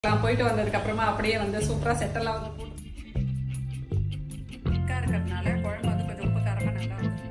நான் போயிட்டு வந்ததுக்கு அப்புறமா அப்படியே வந்து சூப்பரா செட்டில் ஆகுது திக்கா இருக்கிறதுனால குழம்பு வந்து கொஞ்சம் உப்பு காரமா நல்லா இருக்கும்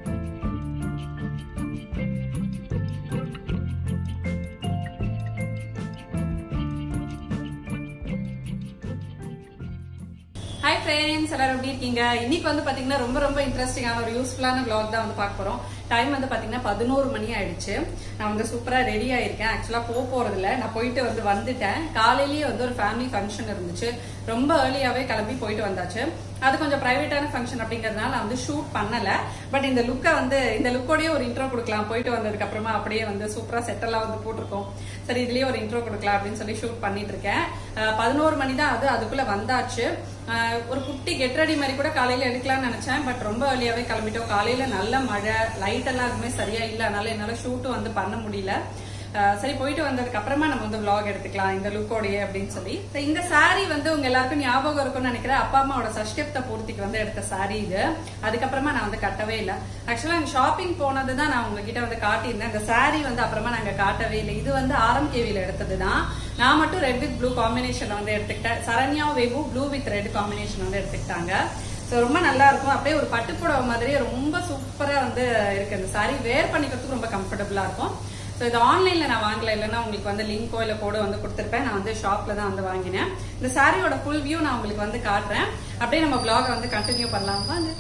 ஹாய் ஃப்ரெண்ட்ஸ் எல்லாரும் எப்படி இருக்கீங்க இன்னைக்கு வந்து பாத்தீங்கன்னா ரொம்ப ரொம்ப இன்ட்ரெஸ்டிங்கான ஒரு யூஸ்ஃபுல்லான vlog தான் வந்து பார்க்க போறோம் டைம் வந்து பாத்தீங்கன்னா பதினோரு மணி ஆயிடுச்சு நான் வந்து சூப்பரா ரெடி ஆயிருக்கேன் ஆக்சுவலா போக போறது இல்ல நான் போயிட்டு வந்து வந்துட்டேன் காலையிலேயே வந்து ஒரு ஃபேமிலி ஃபங்க்ஷன் இருந்துச்சு ரொம்ப ஏர்லியாவே கிளம்பி போயிட்டு வந்தாச்சு அது கொஞ்சம் பிரைவேட்டான ஃபங்க்ஷன் அப்படிங்கறதுனால நான் வந்து ஷூட் பண்ணல பட் இந்த லுக்கை வந்து இந்த லுக்கோடய ஒரு இன்ட்ரோ கொடுக்கலாம் போயிட்டு வந்ததுக்கு அப்புறமா அப்படியே வந்து சூப்பரா செட்டெல்லாம் வந்து போட்டிருக்கோம் சரி இதுலயே ஒரு இன்ட்ரோ கொடுக்கலாம் அப்படின்னு சொல்லி ஷூட் பண்ணிட்டு இருக்கேன் அஹ் பதினோரு மணி தான் அது அதுக்குள்ள வந்தாச்சு அஹ் ஒரு குட்டி கெட் ரெடி மாதிரி கூட காலையில எடுக்கலாம்னு நினைச்சேன் பட் ரொம்ப ஏர்லியாவே கிளம்பிட்டோம் காலையில நல்ல மழை லைட் எல்லாம் எதுவுமே சரியா இல்ல அதனால என்னால ஷூட்டும் வந்து பண்ண முடியல அஹ் சரி போயிட்டு வந்ததுக்கு அப்புறமா நம்ம வந்து vlog எடுத்துக்கலாம் இந்த லுக்கோடைய அப்படின்னு சொல்லி So, இந்த saree வந்து உங்க எல்லாருக்கும் ஞாபகம் இருக்கும்னு நினைக்கிறேன் அப்பா அம்மாவோட சஷ்டிப்த பூர்த்திக்கு வந்து எடுத்த saree இது அதுக்கப்புறமா நான் வந்து கட்டவே இல்லை ஆக்சுவலா அங்க ஷாப்பிங் போனது தான் நான் உங்ககிட்ட வந்து காட்டியிருந்தேன் இந்த saree வந்து அப்புறமா நாங்க காட்டவே இல்லை இது வந்து ஆரம் கேவில எடுத்தது தான் நான் மட்டும் ரெட் வித் ப்ளூ காம்பினேஷன் வந்து எடுத்துக்கிட்டேன் சரண்யா வேவு ப்ளூ வித் ரெட் காம்பினேஷன் வந்து எடுத்துக்கிட்டாங்க ஸோ ரொம்ப நல்லா இருக்கும் அப்படியே ஒரு பட்டுப்புடவை மாதிரியே ரொம்ப சூப்பரா வந்து இருக்கு இந்த saree வேர் பண்ணிக்கிறதுக்கு ரொம்ப கம்ஃபர்டபுளா இருக்கும் ஸோ இது ஆன்லைன்ல நான் வாங்கல இல்லைன்னா உங்களுக்கு வந்து லிங்கோ இல்லை கோடோ வந்து கொடுத்துருப்பேன் நான் வந்து ஷாப்ல தான் வந்து வாங்கினேன் இந்த சாரியோட ஃபுல் வியூ நான் உங்களுக்கு வந்து காட்டுறேன் அப்படியே நம்ம vlog வந்து கண்டினியூ பண்ணலாம் வாங்க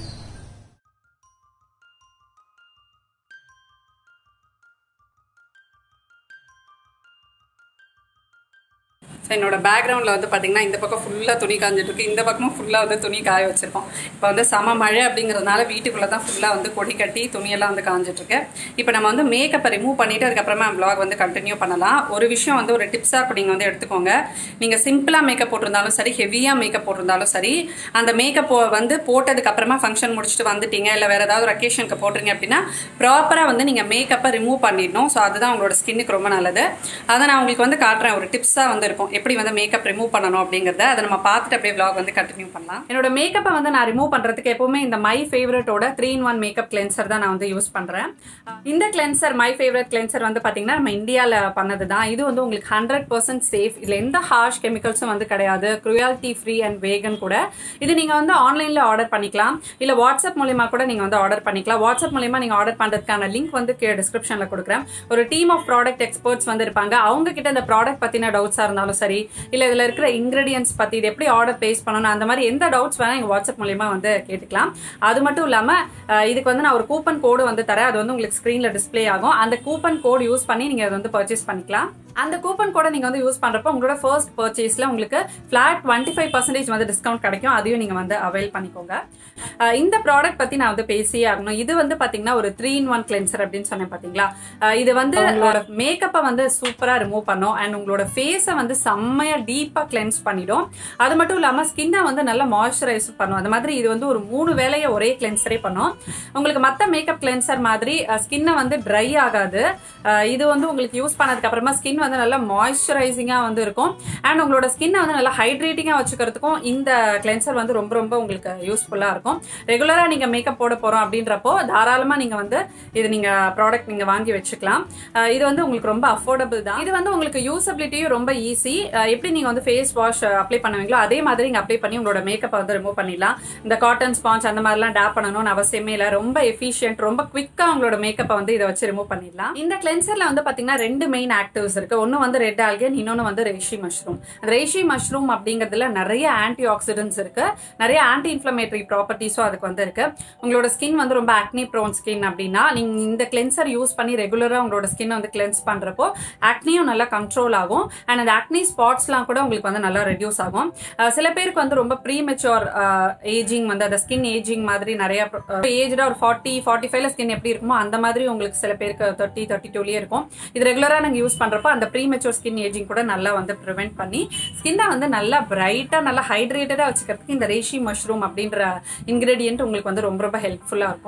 ஸோ என்னோட பேக்ரவுண்டில் வந்து பார்த்தீங்கன்னா இந்த பக்கம் ஃபுல்லாக துணி காஞ்சிட்டு இருக்கு இந்த பக்கமும் ஃபுல்லாக வந்து துணி காய வச்சிருக்கோம் இப்போ வந்து சம மழை அப்படிங்கிறதுனால வீட்டுக்குள்ளே தான் ஃபுல்லாக வந்து கொடி கட்டி துணியெல்லாம் வந்து காஞ்சிட்டு இருக்கு இப்போ நம்ம வந்து மேக்கப்பை ரிமூவ் பண்ணிட்டு அதுக்கப்புறமா vlog வந்து கண்டினியூ பண்ணலாம் ஒரு விஷயம் வந்து ஒரு டிப்ஸாக இப்போ நீங்கள் வந்து எடுத்துக்கோங்க நீங்கள் சிம்பிளாக மேக்கப் போட்டிருந்தாலும் சரி ஹெவியாக மேக்கப் போட்டிருந்தாலும் சரி அந்த மேக்கப் வந்து போட்டதுக்கு அப்புறமா ஃபங்க்ஷன் முடிச்சுட்டு வந்துட்டீங்க இல்லை வேற ஏதாவது ஒரு அக்கேஷனுக்கு போடுறீங்க அப்படின்னா ப்ராப்பராக வந்து நீங்கள் மேக்கப்பை ரிமூவ் பண்ணிடணும் ஸோ அதுதான் உங்களோட ஸ்கின்னுக்கு ரொம்ப நல்லது அதை நான் உங்களுக்கு வந்து காட்டுறேன் ஒரு டிப்ஸாக வந்து இருக்கும் எப்படி வந்து மேக்கப் ரிமூவ் பண்ணணும் அப்படிங்கறத அதை நம்ம பார்த்துட்டு அப்படியே vlog வந்து கண்டினியூ பண்ணலாம் என்னோட மேக்கப்பை வந்து நான் ரிமூவ் பண்றதுக்கு எப்பவுமே இந்த மை ஃபேவரட்டோட three in one makeup cleanser தான் நான் வந்து யூஸ் பண்றேன் இந்த கிளென்சர் மை ஃபேவரட் கிளென்சர் வந்து பாத்தீங்கன்னா நம்ம இந்தியால பண்ணது தான் இது வந்து உங்களுக்கு ஹண்ட்ரட் பர்சன்ட் சேஃப் இதுல எந்த ஹார்ஷ் கெமிக்கல்ஸும் வந்து கிடையாது க்ரூயாலிட்டி ஃப்ரீ அண்ட் வேகன் கூட இது நீங்க வந்து ஆன்லைன்ல ஆர்டர் பண்ணிக்கலாம் இல்ல வாட்ஸ்அப் மூலியமா கூட நீங்க வந்து ஆர்டர் பண்ணிக்கலாம் வாட்ஸ்அப் மூலியமா நீங்க ஆர்டர் பண்றதுக்கான லிங்க் வந்து கீழே டிஸ்கிரிப்ஷன்ல கொடுக்குறேன் ஒரு டீம் ஆஃப் ப்ராடக்ட் எக்ஸ்பர்ட்ஸ் வந்து இருப்பாங்க அவங்க கிட்ட இந்த ப்ராடக்ட் பத்தின டவுட்ஸா இருந்தாலும் சரி இல்ல இதுல இருக்கிற இன்கிரீடியன்ஸ் பத்தி இது எப்படி ஆர்டர் பேஸ் பண்ணணும் அந்த மாதிரி எந்த டவுட்ஸ் வேணா எங்க வாட்ஸ்அப் மூலியமா வந்து கேட்டுக்கலாம் அது மட்டும் இல்லாம அஹ், இதுக்கு வந்து நான் ஒரு கூப்பன் கோடு வந்து தரேன் அது வந்து உங்களுக்கு ஸ்கிரீன்ல டிஸ்ப்ளே ஆகும் அந்த கூப்பன் கோட் யூஸ் பண்ணி நீங்க அதை வந்து பர்ச்சேஸ் பண்ணிக்கலாம் அந்த கூப்பன் கோட நீங்க வந்து யூஸ் பண்றப்போ உங்களோட ஃபர்ஸ்ட் பர்ச்சேஸ்ல உங்களுக்கு ஃபிளாட் டுவெண்ட்டி ஃபைவ் பர்சன்டேஜ் வந்து டிஸ்கவுண்ட் கிடைக்கும் அதையும் நீங்க வந்து அவைல் பண்ணிக்கோங்க அஹ், இந்த ப்ராடக்ட் பத்தி நான் வந்து பேசியே ஆகணும் இது வந்து பாத்தீங்கன்னா ஒரு த்ரீ இன் ஒன் கிளென்சர் அப்படின்னு சொன்னேன் பாத்தீங்களா அஹ், இது வந்து உங்களோட மேக்கப்பை வந்து சூப்பரா ரிமூவ் பண்ணும் அண்ட் உங்களோட ஃபேஸை வந்து செம்மையா டீப்பா கிளென்ஸ் பண்ணிடும் அது மட்டும் இல்லாம ஸ்கின்னை வந்து நல்லா மாய்ஸ்சரைஸ் பண்ணும் அந்த மாதிரி இது வந்து ஒரு மூணு வேலையை ஒரே கிளென்சரே பண்ணும் உங்களுக்கு மத்த மேக்கப் கிளென்சர் மாதிரி ஸ்கின்னை வந்து ட்ரை ஆகாது அஹ், இது வந்து உங்களுக்கு யூஸ் பண்ணதுக்கு அப்புறமா ஸ்கின் வந்து நல்லா மாய்ஸ்சரைசிங்கா வந்து இருக்கும் அண்ட் உங்களோட ஸ்கின்னை வந்து நல்லா ஹைட்ரேட்டிங்கா வச்சுக்கிறதுக்கும் இந்த கிளென்சர் வந்து ரொம்ப ரொம்ப உங்களுக்கு யூஸ்ஃபுல்லா இருக்கும் ரெகுலரா நீங்க மேக்கப் போட போறோம் அப்படின்றப்போ தாராளமா நீங்க வந்து இது நீங்க ப்ராடக்ட் நீங்க வாங்கி வச்சுக்கலாம் அஹ், இது வந்து உங்களுக்கு ரொம்ப அஃபோர்டபுள் தான் இது வந்து உங்களுக்கு யூசபிலிட்டியும் ரொம்ப ஈஸி எப்படி நீங்க வந்து ஃபேஸ் வாஷ் அப்ளை பண்ணுவீங்களோ அதே மாதிரி நீங்க அப்ளை பண்ணி உங்களோட மேக்கப்பை வந்து ரிமூவ் பண்ணிடலாம் இந்த காட்டன் ஸ்பாஞ்ச் அந்த மாதிரிலாம் டேப் பண்ணணும்னு அவசியமே இல்லை ரொம்ப எஃபிஷியன்ட் ரொம்ப குவிக்கா உங்களோட மேக்கப்பை வந்து இதை வச்சு ரிமூவ் பண்ணிடலாம் இந்த கிளென்சர்ல வந்து பாத்தீங்கன்னா ரெண்டு மெயின் ஆக்டிவ்ஸ் இருக்கு ஒன்னு வந்து ரெட் ஆல்கன் இன்னொன்னு வந்து ரேஷி மஷ்ரூம் ரேஷி மஷ்ரூம் அப்படிங்கிறதுல நிறைய ஆன்டி ஆக்சிடென்ட்ஸ் இருக்கு நிறைய ஆன்டி இன்ஃபிளமேட்டரி ப்ராப்பர்ட்டிஸும் அதுக்கு வந்து இருக்கு உங்களோட ஸ்கின் வந்து ரொம்ப ஆக்னி ப்ரோன் ஸ்கின் அப்படின்னா நீங்க இந்த கிளென்சர் யூஸ் பண்ணி ரெகுலரா உங்களோட ஸ்கின் வந்து கிளென்ஸ் பண்றப்போ ஆக்னியும் நல்லா கண்ட்ரோல் ஆகும் அண்ட் அந்த ஆக்னி ஸ்பாட்ஸ்லாம் கூட உங்களுக்கு வந்து நல்லா ரெடியூஸ் ஆகும் அஹ் சில பேருக்கு வந்து ரொம்ப ப்ரீமெச்சோர் ஏஜிங் வந்து அந்த ஸ்கின் ஏஜிங் மாதிரி நிறைய ஏஜ்டா ஒரு ஃபார்ட்டி ஃபார்ட்டி ஃபைவ்ல ஸ்கின் எப்படி இருக்குமோ அந்த மாதிரி உங்களுக்கு சில பேருக்கு தேர்ட்டி தேர்ட்டி டூலயே இருக்கும் இது ரெகுலரா நாங்க யூஸ் பண்றப்போ அந்த ப்ரீமெச்சோர் ஸ்கின் ஏஜிங் கூட நல்லா வந்து ப்ரிவென்ட் பண்ணி ஸ்கின்னை வந்து நல்லா பிரைட்டா நல்லா ஹைட்ரேட்டடா வச்சுக்கிறதுக்கு இந்த ரேஷி மஷ்ரூம் அப்படின்ற இன்கிரீடியன்ட் உங்களுக்கு வந்து ரொம்ப ரொம்ப ஹெல்ப்ஃபுல்லா இருக்கும்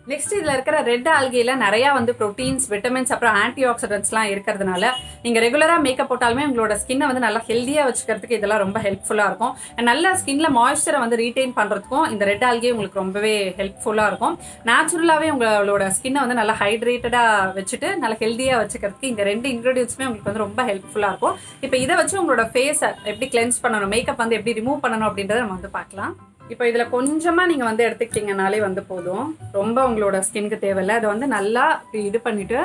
நெக்ஸ்ட் இதுல இருக்கிற ரெட் ஆல்கையில நிறைய வந்து ப்ரோட்டீன்ஸ் விட்டமின்ஸ் அப்புறம் ஆன்டி ஆக்சிடென்ட்ஸ்லாம் இருக்கிறதுனால நீங்க ரெகுலரா மேக்கப் போட்டாலுமே உங்களோட ஸ்கின்னை வந்து நல்லா ஹெல்தியா வச்சுக்கிறதுக்கு இதெல்லாம் ரொம்ப ஹெல்ப்ஃபுல்லா இருக்கும் And நல்லா ஸ்கின்ல மாய்ஸ்சரை வந்து ரீடைன் பண்றதுக்கும் இந்த ரெட் ஆல்கே உங்களுக்கு ரொம்பவே ஹெல்ப்ஃபுல்லா இருக்கும் நேச்சுரலாவே உங்களோட ஸ்கின்னை வந்து நல்லா ஹைட்ரேட்டடா வச்சுட்டு நல்லா ஹெல்தியா வச்சுக்கிறதுக்கு இந்த ரெண்டு இன்கிரீடியன்ஸுமே உங்களுக்கு வந்து ரொம்ப ஹெல்ப்ஃபுல்லா இருக்கும் இப்போ இதை வச்சு உங்களோட ஃபேஸை எப்படி கிளென்ஸ் பண்ணணும் மேக்கப் வந்து எப்படி ரிமூவ் பண்ணணும் அப்படின்றத நம்ம வந்து பார்க்கலாம் இப்போ இதுல கொஞ்சமா நீங்க வந்து எடுத்துக்கிட்டீங்கனாலே வந்து போதும் ரொம்ப உங்களோட ஸ்கின்க்கு தேவையில்லை அதை வந்து நல்லா இப்படி இது பண்ணிட்டு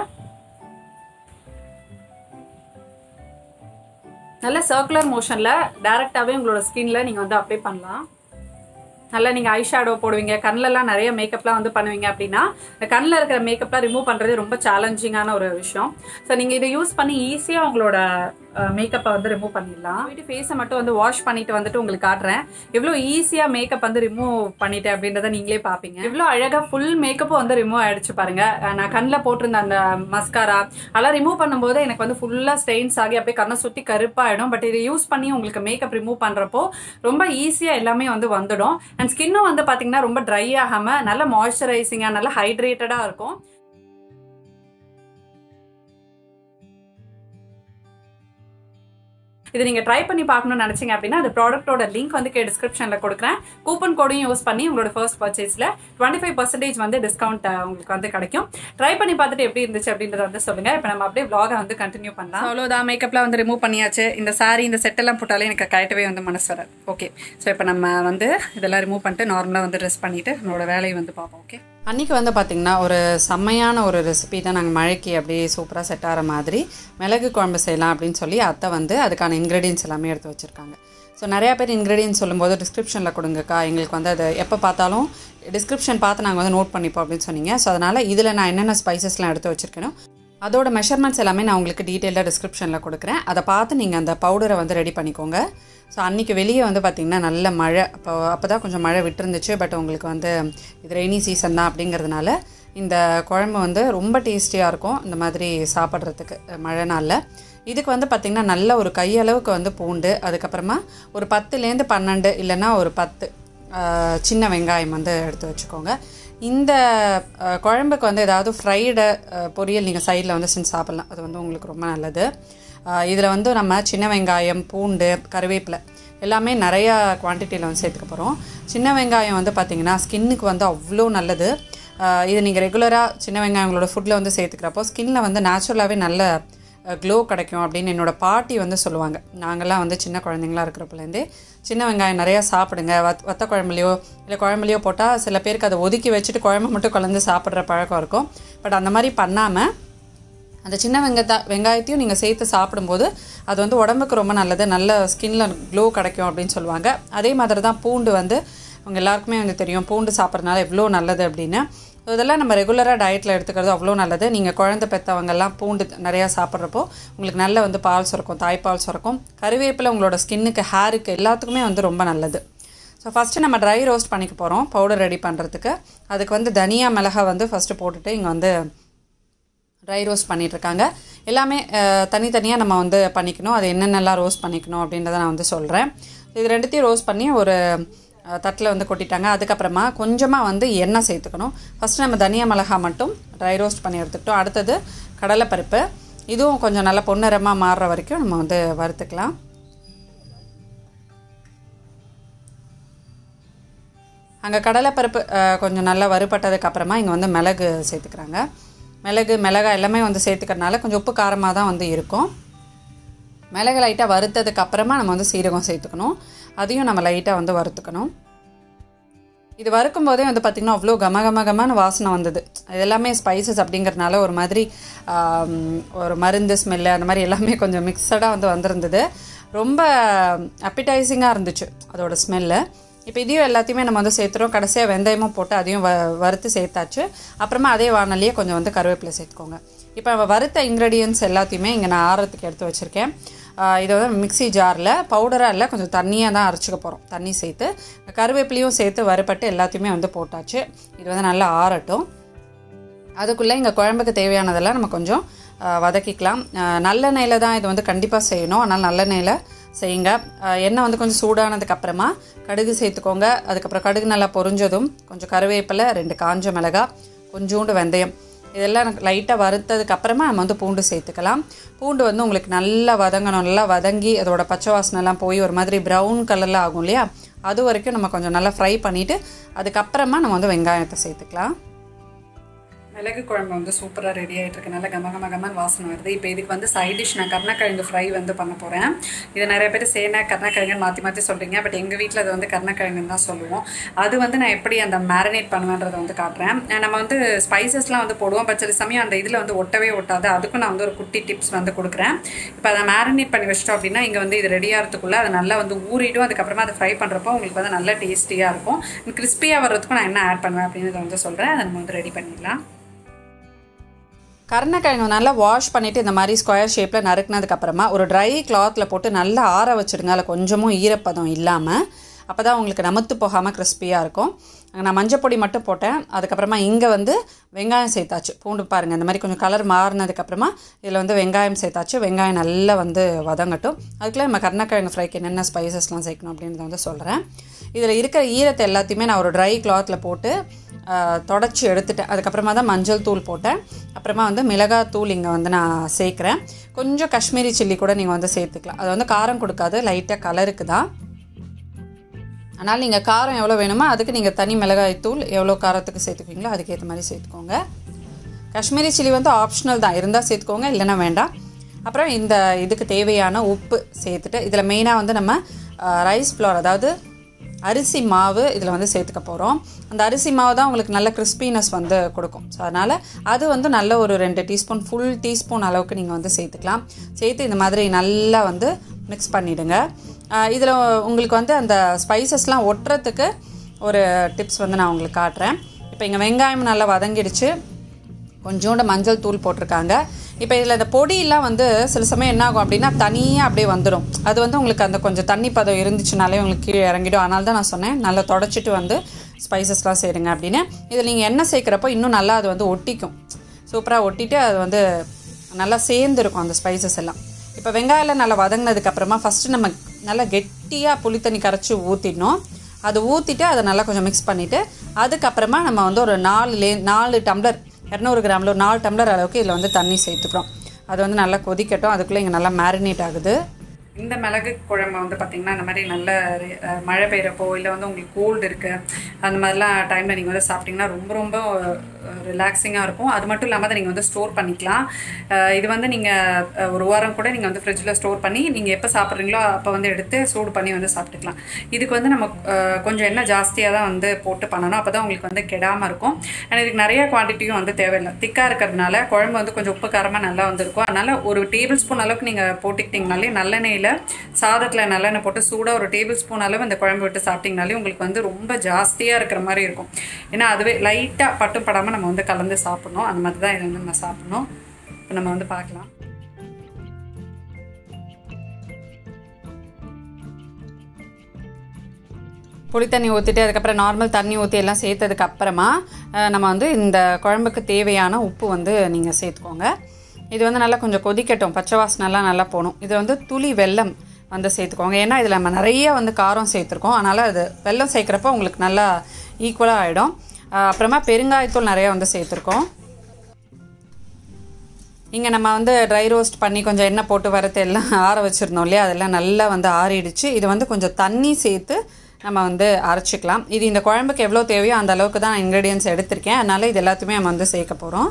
நல்ல சர்க்குலர் மோஷன்ல டைரக்டாவே உங்களோட ஸ்கின்ல நீங்க வந்து அப்ளை பண்ணலாம் நல்லா நீங்க ஐ ஷேடோ போடுவீங்க கண்ணிலலாம் நிறைய மேக்கப்லாம் வந்து பண்ணுவீங்க அப்படின்னா இந்த கண்ணில் இருக்கிற மேக்கப்லாம் ரிமூவ் பண்றது ரொம்ப சேலஞ்சிங்கான ஒரு விஷயம் ஸோ நீங்க இதை யூஸ் பண்ணி ஈஸியா உங்களோட மேக்கப்பை வந்து ரிமூவ் பண்ணிடலாம் வீட்டு ஃபேஸை மட்டும் வந்து வாஷ் பண்ணிட்டு வந்துட்டு உங்களுக்கு காட்டுறேன் எவ்வளோ ஈஸியா மேக்கப் வந்து ரிமூவ் பண்ணிட்டேன் அப்படின்றத நீங்களே பார்ப்பீங்க எவ்வளோ அழகா ஃபுல் மேக்கப்பும் வந்து ரிமூவ் ஆயிடுச்சு பாருங்க அஹ் நான் கண்ணில் போட்டிருந்த அந்த மஸ்காரா அதெல்லாம் ரிமூவ் பண்ணும்போது எனக்கு வந்து ஃபுல்லா ஸ்டெயின்ஸ் ஆகி அப்படியே கண்ணை சுத்தி கருப்பாயிடும் பட் இதை யூஸ் பண்ணி உங்களுக்கு மேக்கப் ரிமூவ் பண்றப்போ ரொம்ப ஈஸியா எல்லாமே வந்து வந்துடும் அண்ட் ஸ்கின்னும் வந்து பாத்தீங்கன்னா ரொம்ப ட்ரை ஆகாம நல்ல மாய்ஸ்சரைசிங்கா நல்ல ஹைட்ரேட்டடா இருக்கும் இது நீங்க ட்ரை பண்ணி பார்க்கணும்னு நினைச்சீங்க அப்படின்னா அந்த ப்ராடக்ட்டோட லிங்க் வந்து டிஸ்கிரிப்ஷன்ல கொடுக்குறேன் கூப்பன் கோடையும் யூஸ் பண்ணி உங்களோட ஃபர்ஸ்ட் பர்ச்சேஸ்ல டுவெண்ட்டி ஃபைவ் பர்சன்டேஜ் வந்து டிஸ்கவுண்ட் உங்களுக்கு வந்து கிடைக்கும் ட்ரை பண்ணி பார்த்துட்டு எப்படி இருந்துச்சு அப்படின்றத வந்து சொல்லுங்க இப்போ நம்ம அப்படியே vlog-அ வந்து கண்டினியூ பண்ணலாம் அவ்வளோதான் மேக்கப்லாம் வந்து ரிமூவ் பண்ணியாச்சு இந்த saree இந்த செட்டெல்லாம் போட்டாலே எனக்கு கரெக்டாகவே வந்து மனசு வராது ஓகே ஸோ இப்போ நம்ம வந்து இதெல்லாம் ரிமூவ் பண்ணிட்டு நார்மலாக வந்து ட்ரெஸ் பண்ணிட்டு நம்மளோட வேலையை வந்து பார்ப்போம் ஓகே அன்றைக்கி வந்து பார்த்திங்கன்னா ஒரு செம்மையான ஒரு ரெசிபி தான் நாங்கள் மழைக்கு அப்படியே சூப்பராக செட் ஆகிற மாதிரி மிளகு குழம்பு செய்யலாம் அப்படின்னு சொல்லி அத்தை வந்து அதுக்கான இன்க்ரீடியன்ஸ் எல்லாமே எடுத்து வச்சுருக்காங்க ஸோ நிறையா பேர் இன்க்ரீடியன்ஸ் சொல்லும்போது டிஸ்கிரிப்ஷனில் கொடுங்கக்கா எங்களுக்கு வந்து அது எப்போ பார்த்தாலும் டிஸ்கிரிப்ஷன் பார்த்து நாங்கள் வந்து நோட் பண்ணிப்போம் அப்படின்னு சொன்னீங்க ஸோ அதனால் இதில் நான் என்னென்ன ஸ்பைசஸ்லாம் எடுத்து வச்சுருக்கேனோ அதோட மெஷர்மெண்ட்ஸ் எல்லாமே நான் உங்களுக்கு டீட்டெயிலாக டிஸ்கிரிப்ஷனில் கொடுக்குறேன் அதை பார்த்து நீங்கள் அந்த பவுடரை வந்து ரெடி பண்ணிக்கோங்க ஸோ அன்றைக்கி வெளியே வந்து பார்த்திங்கன்னா நல்ல மழை அப்போ அப்போ தான் கொஞ்சம் மழை விட்டுருந்துச்சு பட் உங்களுக்கு வந்து இது ரெய்னி சீசன் தான் அப்படிங்கிறதுனால இந்த குழம்பு வந்து ரொம்ப டேஸ்டியாக இருக்கும் இந்த மாதிரி சாப்பிட்றதுக்கு மழை நாளில் இதுக்கு வந்து பார்த்திங்கன்னா நல்ல ஒரு கையளவுக்கு வந்து பூண்டு அதுக்கப்புறமா ஒரு பத்துலேருந்து பன்னெண்டு இல்லைன்னா ஒரு பத்து ஆஹ், சின்ன வெங்காயம் வந்து எடுத்து வச்சுக்கோங்க இந்த ஆஹ், குழம்புக்கு வந்து ஏதாவது ஃப்ரைடு பொரியல் நீங்கள் சைடில் வந்து செஞ்சு சாப்பிட்லாம் அது வந்து உங்களுக்கு ரொம்ப நல்லது இதில் வந்து நம்ம சின்ன வெங்காயம் பூண்டு கருவேப்பிலை எல்லாமே நிறையா குவான்டிட்டியில் வந்து சேர்த்துக்க போகிறோம் சின்ன வெங்காயம் வந்து பார்த்திங்கன்னா ஸ்கின்னுக்கு வந்து அவ்வளோ நல்லது ஆஹ், இது நீங்கள் ரெகுலராக சின்ன வெங்காயம் உங்களோட ஃபுட்டில் வந்து சேர்த்துக்கிறப்போ ஸ்கின்ல வந்து நேச்சுரலாகவே நல்ல க்ளோ கிடைக்கும் அப்படின்னு என்னோடய பாட்டி வந்து சொல்லுவாங்க நாங்கள்லாம் வந்து சின்ன குழந்தைங்களா இருக்கிறப்பலேருந்தே சின்ன வெங்காயம் நிறையா சாப்பிடுங்க வத் வத்த குழம்புலையோ இல்லை குழம்புலையோ போட்டால் சில பேருக்கு அதை ஒதுக்கி வச்சுட்டு குழம்பு மட்டும் கலந்து சாப்பிட்ற பழக்கம் இருக்கும் பட் அந்த மாதிரி பண்ணாமல் அந்த சின்ன வெங்கத்த வெங்காயத்தையும் நீங்கள் சேர்த்து சாப்பிடும்போது அது வந்து உடம்புக்கு ரொம்ப நல்லது நல்ல ஸ்கின்ல க்ளோ கிடைக்கும் அப்படின்னு சொல்லுவாங்க அதே மாதிரி தான் பூண்டு வந்து உங்க எல்லாருக்குமே வந்து தெரியும் பூண்டு சாப்பிட்றதுனால எவ்வளோ நல்லது அப்படின்னு So இதெல்லாம் நம்ம ரெகுலராக டயட்டில் எடுத்துக்கிறது அவ்வளோ நல்லது நீங்கள் குழந்தை பெற்றவங்கெல்லாம் பூண்டு நிறையா சாப்பிட்றப்போ உங்களுக்கு நல்ல வந்து பால் சுரக்கும் தாய்ப்பால் சுரக்கும் கருவேப்பிலை உங்களோட ஸ்கின்னுக்கு ஹேருக்கு எல்லாத்துக்குமே வந்து ரொம்ப நல்லது ஸோ ஃபஸ்ட்டு நம்ம ட்ரை ரோஸ்ட் பண்ணிக்க போகிறோம் பவுடர் ரெடி பண்ணுறதுக்கு அதுக்கு வந்து தனியா மிளகா வந்து ஃபஸ்ட்டு போட்டுட்டு இங்கே வந்து ட்ரை ரோஸ்ட் பண்ணிட்டு இருக்காங்க எல்லாமே அஹ், தனித்தனியாக நம்ம வந்து பண்ணிக்கணும் அது என்னென்னலாம் ரோஸ்ட் பண்ணிக்கணும் அப்படின்றத நான் வந்து சொல்கிறேன் இது ரெண்டுத்தையும் ரோஸ்ட் பண்ணி ஒரு தட்டில் வந்து கொட்டிட்டாங்க அதுக்கப்புறமா கொஞ்சமாக வந்து எண்ணெய் சேர்த்துக்கணும் ஃபஸ்ட்டு நம்ம தனியா மிளகா மட்டும் ட்ரை ரோஸ்ட் பண்ணி எடுத்துக்கிட்டோம் அடுத்தது கடலைப்பருப்பு இதுவும் கொஞ்சம் நல்லா பொன்னிறமாக மாறுற வரைக்கும் நம்ம வந்து வறுத்துக்கலாம் அங்கே கடலைப்பருப்பு அஹ், கொஞ்சம் நல்லா வறுபட்டதுக்கு அப்புறமா இங்கே வந்து மிளகு சேர்த்துக்கிறாங்க மிளகு மிளகாய் எல்லாமே வந்து சேர்த்துக்கிறனால கொஞ்சம் உப்பு காரமாக தான் வந்து இருக்கும் மிளகு லைட்டாக வறுத்ததுக்கு அப்புறமா நம்ம வந்து சீரகம் சேர்த்துக்கணும் அதையும் நம்ம லைட்டாக வந்து வறுத்துக்கணும் இது வறுக்கும் போதே வந்து பார்த்திங்கன்னா அவ்வளோ கம கம கமன்னு வாசனை வந்தது இது எல்லாமே ஸ்பைசஸ் அப்படிங்கிறதுனால ஒரு மாதிரி ஆம், ஒரு மருந்து ஸ்மெல்லு அந்த மாதிரி எல்லாமே கொஞ்சம் மிக்சடாக வந்து வந்திருந்தது ரொம்ப அப்பிடைசிங்காக இருந்துச்சு அதோட ஸ்மெல்லு இப்போ இதையும் எல்லாத்தையுமே நம்ம வந்து சேர்த்துறோம் கடைசியாக வெந்தயமும் போட்டு அதையும் வ வறுத்து சேர்த்தாச்சு அப்புறமா அதே வானலியே கொஞ்சம் வந்து கருவேப்பிலை சேர்த்துக்கோங்க இப்போ நம்ம வறுத்த இன்க்ரீடியன்ஸ் எல்லாத்தையுமே இங்கே நான் ஆறதுக்கு எடுத்து வச்சுருக்கேன் ஆஹ் இதை வந்து மிக்ஸி ஜாரில் பவுடராக இல்லை கொஞ்சம் தண்ணியாக தான் அரைச்சிக்க போகிறோம் தண்ணி சேர்த்து கருவேப்பிலையும் சேர்த்து வறுபட்டு எல்லாத்தையுமே வந்து போட்டாச்சு இது வந்து நல்லா ஆறட்டும் அதுக்குள்ளே இங்கே குழம்புக்கு தேவையானதெல்லாம் நம்ம கொஞ்சம் ஆஹ், வதக்கிக்கலாம் ஆஹ், நல்லெண்ணெயில் தான் இது வந்து கண்டிப்பாக செய்யணும் அதனால் நல்லெண்ணெயில் செய்யுங்க ஆஹ், எண்ணெய் வந்து கொஞ்சம் சூடானதுக்கு அப்புறமா கடுகு சேர்த்துக்கோங்க அதுக்கப்புறம் கடுகு நல்லா பொரிஞ்சதும் கொஞ்சம் கருவேப்பிலை ரெண்டு காஞ்ச மிளகாய் கொஞ்சோண்டு வெந்தயம் இதெல்லாம் லைட்டாக வறுத்ததுக்கு அப்புறமா நம்ம வந்து பூண்டு சேர்த்துக்கலாம் பூண்டு வந்து உங்களுக்கு நல்லா வதங்கணும் நல்லா வதங்கி அதோட பச்சை வாசனைலாம் போய் ஒரு மாதிரி ப்ரௌன் கலரில் ஆகும் இல்லையா அது வரைக்கும் நம்ம கொஞ்சம் நல்லா ஃப்ரை பண்ணிவிட்டு அதுக்கப்புறமா நம்ம வந்து வெங்காயத்தை சேர்த்துக்கலாம் மிளகு குழம்பு வந்து சூப்பராக ரெடி ஆகிட்டு இருக்கு நல்லா கம கம கமன் வாசனை வருது இப்போ இதுக்கு வந்து சைட் டிஷ் நான் கருணக்கிழங்கு ஃப்ரை வந்து பண்ண போகிறேன் இது நிறைய பேர் சேனா கருணக்கிழங்குன்னு மாற்றி மாற்றி சொல்கிறீங்க பட் எங்கள் வீட்டில் அது வந்து கருணக்கிழங்குன்னு தான் சொல்லுவோம் அது வந்து நான் எப்படி அந்த மேரினேட் பண்ணுவேன்றதை வந்து காட்டுறேன் நம்ம வந்து ஸ்பைசஸ்லாம் வந்து போடுவோம் பட் சில சமயம் அந்த இதில் வந்து ஒட்டவே ஒட்டாது அதுக்கும் நான் வந்து ஒரு குட்டி டிப்ஸ் வந்து கொடுக்குறேன் இப்போ அதை மேரினேட் பண்ணி வச்சிட்டோம் அப்படின்னா இங்கே வந்து இது ரெடி ஆகிறதுக்குள்ளே அது நல்லா வந்து ஊறிடும் அதுக்கப்புறமா அதை ஃப்ரை பண்ணுறப்போ உங்களுக்கு வந்து நல்லா டேஸ்டியாக இருக்கும் கிறிஸ்பியாக வர்றதுக்கும் நான் என்ன ஆட் பண்ணுவேன் அப்படின்னு வந்து சொல்கிறேன் அதை நம்ம வந்து ரெடி பண்ணிடலாம் கருணக்கிழங்கு நல்லா வாஷ் பண்ணிவிட்டு இந்த மாதிரி ஸ்கொயர் ஷேப்பில் நறுக்குனதுக்கப்புறமா ஒரு ட்ரை கிளாத்தில் போட்டு நல்லா ஆற வச்சுடுங்க அதில் கொஞ்சமும் ஈரப்பதம் இல்லாமல் அப்போ தான் உங்களுக்கு நமத்து போகாமல் கிறிஸ்பியாக இருக்கும் நான் மஞ்சப்பொடி மட்டும் போட்டேன் அதுக்கப்புறமா இங்கே வந்து வெங்காயம் சேர்த்தாச்சு பூண்டு பாருங்கள் இந்த மாதிரி கொஞ்சம் கலர் மாறினதுக்கப்புறமா இதில் வந்து வெங்காயம் சேர்த்தாச்சு வெங்காயம் நல்லா வந்து வதங்கட்டும் அதுக்குள்ளே நம்ம கருணக்கிழங்கு ஃப்ரைக்கு என்னென்ன ஸ்பைசஸ்லாம் சேர்க்கணும் அப்படின்றத வந்து சொல்கிறேன் இதில் இருக்கிற ஈரத்தை எல்லாத்தையுமே நான் ஒரு ட்ரை கிளாத்தில் போட்டு தொடச்சி எடுத்துட்டேன் அதுக்கப்புறமா தான் மஞ்சள் தூள் போட்டேன் அப்புறமா வந்து மிளகாய் தூள் இங்கே வந்து நான் சேர்க்குறேன் கொஞ்சம் காஷ்மீரி சில்லி கூட நீங்கள் வந்து சேர்த்துக்கலாம் அது வந்து காரம் கொடுக்காது லைட்டாக கலருக்கு தான் அதனால் நீங்கள் காரம் எவ்வளோ வேணுமோ அதுக்கு நீங்கள் தனி மிளகாய் தூள் எவ்வளோ காரத்துக்கு சேர்த்துக்குவீங்களோ அதுக்கேற்ற மாதிரி சேர்த்துக்கோங்க காஷ்மீரி சில்லி வந்து ஆப்ஷனல் தான் இருந்தால் சேர்த்துக்கோங்க இல்லைன்னா வேண்டாம் அப்புறம் இந்த இதுக்கு தேவையான உப்பு சேர்த்துட்டு இதில் மெயினாக வந்து நம்ம ரைஸ் ஃப்ளோர் அதாவது அரிசி மாவு இதில் வந்து சேர்த்துக்க போகிறோம் அந்த அரிசி மாவு தான் உங்களுக்கு நல்ல கிறிஸ்பினஸ் வந்து கொடுக்கும் ஸோ அதனால் அது வந்து நல்ல ஒரு ரெண்டு டீஸ்பூன் ஃபுல் டீஸ்பூன் அளவுக்கு நீங்கள் வந்து சேர்த்துக்கலாம் சேர்த்து இந்த மாதிரி நல்லா வந்து மிக்ஸ் பண்ணிவிடுங்க இதில் உங்களுக்கு வந்து அந்த ஸ்பைசஸ்லாம் ஒட்டுறதுக்கு ஒரு டிப்ஸ் வந்து நான் உங்களுக்கு காட்டுறேன் இப்போ இங்கே வெங்காயம் நல்லா வதங்கிடுச்சு கொஞ்சோண்டு மஞ்சள் தூள் போட்டிருக்காங்க இப்போ இதில் இந்த பொடியெல்லாம் வந்து சில சமயம் என்ன ஆகும் அப்படின்னா தனியாக அப்படியே வந்துடும் அது வந்து உங்களுக்கு அந்த கொஞ்சம் தண்ணி பதம் இருந்துச்சுனாலே உங்களுக்கு கீழே இறங்கிடும் அதனால தான் நான் சொன்னேன் நல்லா தொடச்சிட்டு வந்து ஸ்பைசஸ்லாம் சேருங்க அப்படின்னு இதில் நீங்கள் எண்ணெய் சேர்க்குறப்போ இன்னும் நல்லா அது வந்து ஒட்டிக்கும் சூப்பராக ஒட்டிட்டு அது வந்து நல்லா சேர்ந்துருக்கும் அந்த ஸ்பைசஸ் எல்லாம் இப்போ வெங்காயம் நல்லா வதங்கினதுக்கப்புறமா ஃபஸ்ட்டு நம்ம நல்லா கெட்டியாக புளி தண்ணி கரைச்சி ஊற்றிடணும் அது ஊற்றிட்டு அதை நல்லா கொஞ்சம் மிக்ஸ் பண்ணிவிட்டு அதுக்கப்புறமா நம்ம வந்து ஒரு நாலு லே நாலு டம்ளர் இரநூறு கிராமில் ஒரு நாலு டம்ளர் அளவுக்கு இதில் வந்து தண்ணி சேர்த்துக்கிறோம் அது வந்து நல்லா கொதிக்கட்டும் அதுக்குள்ளே இங்கே நல்லா மேரினேட் ஆகுது இந்த மிளகு குழம்பு வந்து பார்த்திங்கன்னா இந்த மாதிரி நல்ல மழை பெய்கிறப்போ இல்லை வந்து உங்களுக்கு கோல்டு இருக்குது அந்த மாதிரிலாம் டைமில் நீங்கள் வந்து சாப்பிட்டிங்கன்னா ரொம்ப ரொம்ப ரிலாக்ஸிங்காக இருக்கும் அது மட்டும் இல்லாமல் அதை நீங்கள் வந்து ஸ்டோர் பண்ணிக்கலாம் இது வந்து நீங்கள் ஒரு வாரம் கூட நீங்கள் வந்து ஃப்ரிட்ஜில் ஸ்டோர் பண்ணி நீங்கள் எப்போ சாப்பிட்றீங்களோ அப்போ வந்து எடுத்து சூடு பண்ணி வந்து சாப்பிட்டுக்கலாம் இதுக்கு வந்து நம்ம கொஞ்சம் எண்ணெய் ஜாஸ்தியாக தான் வந்து போட்டு பண்ணணும் அப்போ தான் உங்களுக்கு வந்து கெடாமல் இருக்கும் அண்ட் இதுக்கு நிறைய குவான்டிட்டியும் வந்து தேவையில்லை திக்காக இருக்கிறதுனால குழம்பு வந்து கொஞ்சம் உப்பு காரமாக நல்லா வந்துருக்கும் அதனால் ஒரு டேபிள் ஸ்பூன் அளவுக்கு நீங்கள் போட்டுக்கிட்டிங்கனாலே நல்லெண்ணெயில் சாதத்தில் நல்லெண்ணெய் போட்டு சூடாக ஒரு டேபிள் ஸ்பூன் அளவு இந்த குழம்பு விட்டு சாப்பிட்டிங்கனாலே உங்களுக்கு வந்து ரொம்ப ஜாஸ்தியாக இருக்கிற மாதிரி இருக்கும் ஏன்னா அதுவே லைட்டாக பட்டும் படாமல் நம்ம வந்து கலந்து சாப்பிட்ணும் அந்த மாதிரி தான் இதை வந்து நம்ம சாப்பிட்ணும் இப்போ நம்ம வந்து பார்க்கலாம் புளி தண்ணி ஊற்றிட்டு அதுக்கப்புறம் நார்மல் தண்ணி ஊற்றி எல்லாம் சேர்த்ததுக்கு அப்புறமா நம்ம வந்து இந்த குழம்புக்கு தேவையான உப்பு வந்து நீங்கள் சேர்த்துக்கோங்க இது வந்து நல்லா கொஞ்சம் கொதிக்கட்டும் பச்சை வாசனைலாம் நல்லா போகணும் இது வந்து துளி வெல்லம் வந்து சேர்த்துக்கோங்க ஏன்னா இதில் நம்ம நிறைய வந்து காரம் சேர்த்துருக்கோம் அதனால் அது வெல்லம் சேர்க்குறப்போ உங்களுக்கு நல்லா ஈக்குவலாக ஆகிடும் அப்புறமா பெருங்காயத்தூள் நிறையா வந்து சேர்த்துருக்கோம் இங்கே நம்ம வந்து ட்ரை ரோஸ்ட் பண்ணி கொஞ்சம் எண்ணெய் போட்டு வரது எல்லாம் ஆற வச்சுருந்தோம் இல்லையா அதெல்லாம் நல்லா வந்து ஆறிடுச்சு இது வந்து கொஞ்சம் தண்ணி சேர்த்து நம்ம வந்து அரைச்சிக்கலாம் இது இந்த குழம்புக்கு எவ்வளோ தேவையோ அந்த அளவுக்கு தான் நான் இன்க்ரீடியன்ஸ் எடுத்திருக்கேன் அதனால் இது எல்லாத்தையுமே நம்ம வந்து சேர்க்க போகிறோம்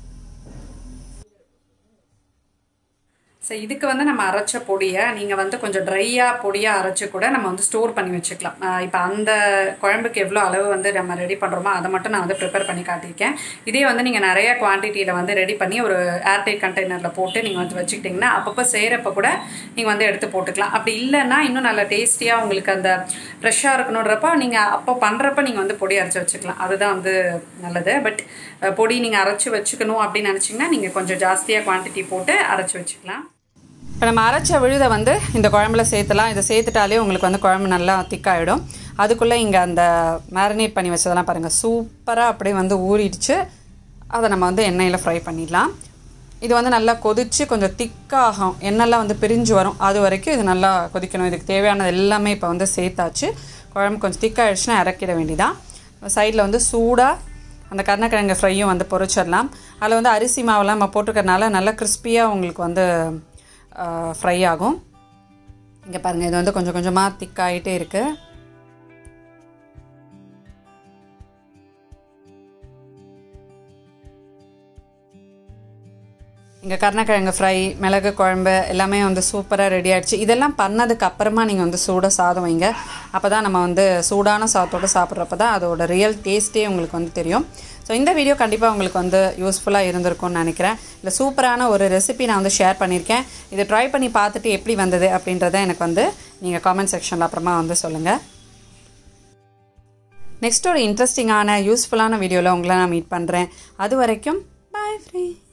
ஸோ இதுக்கு வந்து நம்ம அரைச்ச பொடியை நீங்கள் வந்து கொஞ்சம் ட்ரையாக பொடியாக அரைச்சி கூட நம்ம வந்து ஸ்டோர் பண்ணி வச்சுக்கலாம் இப்போ அந்த குழம்புக்கு எவ்வளோ அளவு வந்து நம்ம ரெடி பண்ணுறோமோ அதை மட்டும் நான் வந்து ப்ரிப்பேர் பண்ணி காட்டியிருக்கேன் இதே வந்து நீங்கள் நிறைய குவான்டிட்டியில் வந்து ரெடி பண்ணி ஒரு ஏர்டைட் கண்டெய்னரில் போட்டு நீங்கள் வந்து வச்சுக்கிட்டிங்கன்னா அப்பப்போ செய்கிறப்ப கூட நீங்கள் வந்து எடுத்து போட்டுக்கலாம் அப்படி இல்லைன்னா இன்னும் நல்லா டேஸ்டியாக உங்களுக்கு அந்த ஃப்ரெஷ்ஷாக இருக்கணுன்றப்போ நீங்கள் அப்போ பண்ணுறப்ப நீங்கள் வந்து பொடி அரைச்சி வச்சுக்கலாம் அதுதான் வந்து நல்லது பட் பொடி நீங்கள் அரைச்சி வச்சுக்கணும் அப்படின்னு நினச்சிங்கன்னா நீங்கள் கொஞ்சம் ஜாஸ்தியாக குவான்டிட்டி போட்டு அரைச்சி வச்சுக்கலாம் இப்போ நம்ம அரைச்ச விழுதை வந்து இந்த குழம்புல சேர்த்துலாம் இதை சேர்த்துட்டாலே உங்களுக்கு வந்து குழம்பு நல்லா திக்காயிடும் அதுக்குள்ளே இங்கே அந்த மேரினேட் பண்ணி வச்சதெல்லாம் பாருங்கள் சூப்பராக அப்படியே வந்து ஊறிடுச்சு அதை நம்ம வந்து எண்ணெயில் ஃப்ரை பண்ணிடலாம் இது வந்து நல்லா கொதித்து கொஞ்சம் திக்காகும் எண்ணெய்லாம் வந்து பிரிஞ்சு வரும் அது வரைக்கும் இது நல்லா கொதிக்கணும் இதுக்கு தேவையானது எல்லாமே இப்போ வந்து சேர்த்தாச்சு குழம்பு கொஞ்சம் திக்காகிடுச்சுன்னா இறக்கிட வேண்டியதான் சைடில் வந்து சூடாக அந்த கருணக்கிழங்கு ஃப்ரையும் வந்து பொரிச்சிடலாம் அதில் வந்து அரிசி மாவெல்லாம் நம்ம போட்டுக்கிறனால நல்லா கிறிஸ்பியாக உங்களுக்கு வந்து ஃப்ரை ஆகும் இங்கே பாருங்கள் இது வந்து கொஞ்சம் கொஞ்சமாக திக்காகிட்டே இருக்குது இங்கே கருணக்கிழங்கு ஃப்ரை மிளகு குழம்பு எல்லாமே வந்து சூப்பராக ரெடி ஆகிடுச்சு இதெல்லாம் பண்ணதுக்கு அப்புறமா நீங்கள் வந்து சூடாக சாதம் வைங்க அப்போ தான் நம்ம வந்து சூடான சாதத்தோடு சாப்பிட்றப்ப தான் அதோட ரியல் டேஸ்ட்டே உங்களுக்கு வந்து தெரியும் ஸோ இந்த வீடியோ கண்டிப்பாக உங்களுக்கு வந்து யூஸ்ஃபுல்லாக இருந்திருக்கும்னு நினைக்கிறேன் இல்லை சூப்பரான ஒரு ரெசிபி நான் வந்து ஷேர் பண்ணியிருக்கேன் இதை ட்ரை பண்ணி பார்த்துட்டு எப்படி வந்தது அப்படின்றத எனக்கு வந்து நீங்கள் காமெண்ட் செக்ஷனில் அப்புறமா வந்து சொல்லுங்கள் நெக்ஸ்ட் ஒரு இன்ட்ரெஸ்டிங்கான யூஸ்ஃபுல்லான வீடியோவில் உங்களை நான் மீட் பண்ணுறேன் அது வரைக்கும் பாய் ஃப்ரீ